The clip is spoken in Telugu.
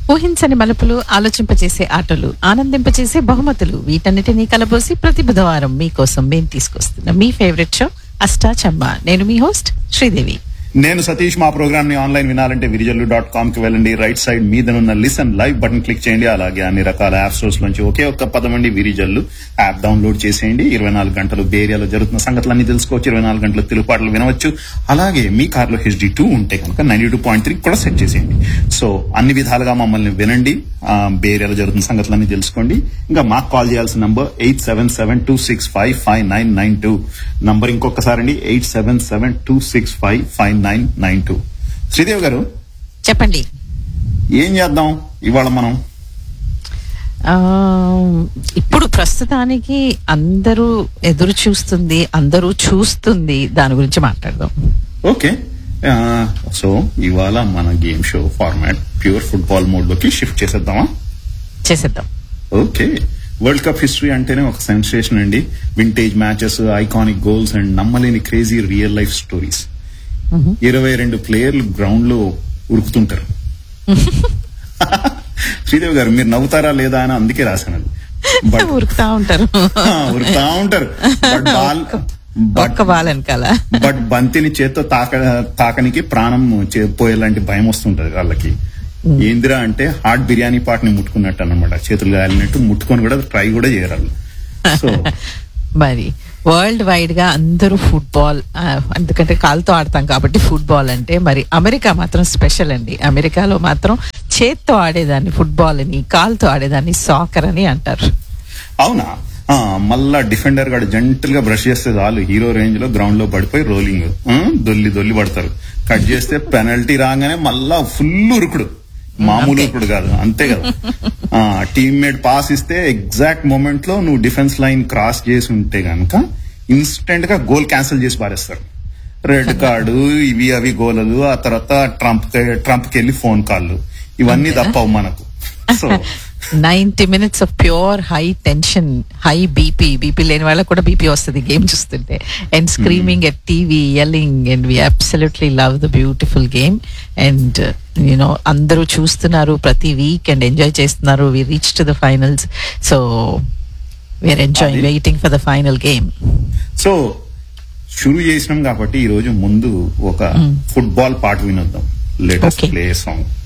ఊహించని మలుపులు ఆలోచింపచేసే ఆటలు ఆనందింపచేసే బహుమతులు వీటన్నిటినీ కలబోసి ప్రతి బుధవారం మీకోసం మేము తీసుకొస్తున్న మీ ఫేవరెట్ షో అష్టాచమ్మ నేను మీ హోస్ట్ శ్రీదేవి నేను సతీష్ మా ప్రోగ్రామ్ ని ఆన్లైన్ వినాలంటే విరిజల్లు డాట్ కామ్ కి వెళ్ళండి రైట్ సైడ్ మీదనున్న లిసన్ లైవ్ బటన్ క్లిక్ చేయండి అలాగే అన్ని రకాల యాప్ స్టోర్స్ నుంచి ఒకే ఒక్క పదం అండి విరిజల్లు యాప్ డౌన్లోడ్ చేసేయండి ఇరవై నాలుగు గంటలు ఏరియాలో జరుగుతున్న సంగతులన్నీ తెలుసుకోవచ్చు ఇరవై నాలుగు గంటలు తెలుగు పాటలు వినవచ్చు అలాగే మీ కార్లో హెచ్డి టూ ఉంటే కనుక నైన్టీ టూ పాయింట్ త్రీ కూడా సెట్ చేసేయండి సో అన్ని విధాలుగా మమ్మల్ని వినండి ఆ, బే ఏరియాలో జరుగుతున్న సంగతులన్నీ తెలుసుకోండి ఇంకా మాకు కాల్ చేయాల్సిన number eight seven seven two six five five nine nine two number ఇంకొకసారి అండి eight seven seven two six five five nine nine two Sridevi garu చెప్పండి ఏం చేద్దాం ఇవాళ మనం ఆ, ఇప్పుడు ప్రస్తుతానికి అందరూ ఎదురు చూస్తుంది అందరూ చూస్తుంది దాని గురించి మాట్లాడదాం ఓకే ఆ, సో ఇవాళ మన game show format pure football mode లోకి షిఫ్ట్ చేసేద్దామా చేసేద్దాం ఓకే వరల్డ్ కప్ హిస్టరీ అంటేనే ఒక సెన్సేషన్ అండి vintage matches iconic goals and నమ్మలేని క్రేజీ రియల్ లైఫ్ స్టోరీస్ ఇరవై రెండు ప్లేయర్లు గ్రౌండ్ లో ఉరుకుతుంటారు శ్రీదేవి గారు మీరు నవ్వుతారా లేదా అని అందుకే రాశాను అది బట్ ఉరుకుతా ఉంటారు ఉరుకుతా ఉంటారు బట్ బాల్ బట్ ఒక్క బాల్ వెనకాల బట్ బంతిని చేత్తో తాక తాకనికి ప్రాణం చే- పోయేలాంటి భయం వస్తుంటది వాళ్ళకి ఏందిరా అంటే హాట్ బిర్యానీ పాటని ముట్టుకున్నట్టు అన్నమాట చేతులు కాలినట్టు ముట్టుకొని కూడా ట్రై కూడా చేయరాళ్ళు సో మరి వరల్డ్ వైడ్ గా అందరూ ఫుట్బాల్ ఆ, ఎందుకంటే కాలుతో ఆడతాం కాబట్టి ఫుట్బాల్ అంటే మరి అమెరికా మాత్రం స్పెషల్ అండి అమెరికాలో మాత్రం చేత్తో ఆడేదాన్ని ఫుట్బాల్ అని కాలుతో ఆడేదాన్ని సాకర్ అని అంటారు అవునా ఆ, మళ్ళా డిఫెండర్ గాడు జంటల్ గా బ్రష్ చేస్తే చాలు హీరో రేంజ్ లో గ్రౌండ్ లో పడిపోయి రోలింగ్ ఆ, దొల్లి దొల్లి పడతారు కట్ చేస్తే పెనల్టీ రాగానే మళ్ళా ఫుల్ ఉరుకుడు మామూలు ఉరుకుడు కాదు అంతే కదా టీమ్మేట్ పాస్ ఇస్తే ఎగ్జాక్ట్ మూమెంట్ లో నువ్వు డిఫెన్స్ లైన్ క్రాస్ చేసి ఉంటే గనక ఇన్స్టెంట్ గా గోల్ క్యాన్సిల్ చేసి పారేస్తారు రెడ్ కార్డు ఇవి అవి గోలలు ఆ తర్వాత ట్రంప్ ట్రంప్ కి వెళ్ళి ఫోన్ కాల్లు ఇవన్నీ తప్పవు మనకు so ninety minutes of pure high tension high BP BP లేని వాళ్ళకి కూడా బీపీ వస్తుంది గేమ్ చూస్తుంటే and screaming at TV yelling and we absolutely love the beautiful game and you know అందరూ చూస్తున్నారు ప్రతి వీక్ అండ్ ఎంజాయ్ చేస్తున్నారు we reach to the finals so we're enjoying అది- waiting for the final game so షురూ చేసినాం కాబట్టి ఈ రోజు ముందు ఒక ఫుట్బాల్ పాట వినొద్దాం లేటెస్ట్ Okay. Play song